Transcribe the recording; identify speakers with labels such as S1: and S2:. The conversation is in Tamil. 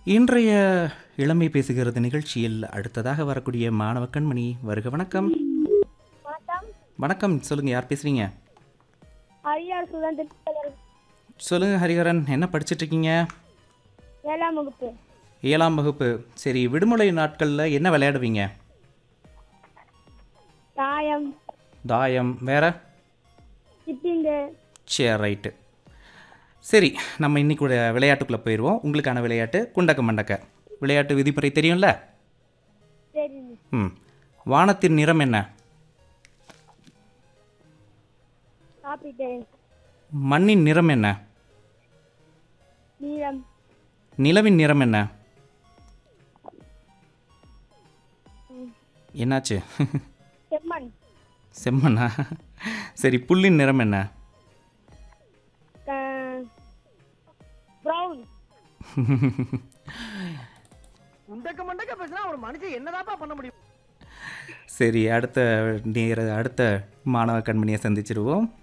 S1: இன்றைய இளமை பேசுகிறது நிகழ்ச்சியில் அடுத்ததாக வரக்கூடிய மாணவ கண்மணி வருக வணக்கம்
S2: வணக்கம்
S1: வணக்கம் சொல்லுங்க யார் பேசுறீங்க
S2: ஐஆர் சுதந்திர
S1: சொல்லுங்க ஹரிஹரன் என்ன படிச்சிட்டு இருக்கீங்க
S2: ஏழாம் வகுப்பு
S1: ஏழாம் வகுப்பு சரி விடுமுறை நாட்களில் என்ன விளையாடுவீங்க
S2: தாயம்
S1: தாயம் வேற
S2: சிப்பிங்கு
S1: சரி ரைட்டு சரி நம்ம இன்னைக்கு கூட விளையாட்டுக்குள்ளே போயிடுவோம் உங்களுக்கான விளையாட்டு குண்டக்க மண்டக்க விளையாட்டு விதிமுறை தெரியும்ல
S2: சரி
S1: ம் வானத்தின் நிறம் என்ன
S2: சாப்பிட்டேன்
S1: மண்ணின் நிறம் என்ன
S2: நீளம்
S1: நிலவின் நிறம் என்ன என்னாச்சு
S2: செம்மண்
S1: செம்மண்ணா சரி புல்லின் நிறம் என்ன
S2: ப்ரௌன்
S3: உண்டக்க மண்டக்க பேசினா ஒரு மனுஷன் என்னதாப்பா பண்ண முடியும்
S1: சரி அடுத்த நேர அடுத்த மாணவ கண்மணியை சந்திச்சிருவோம்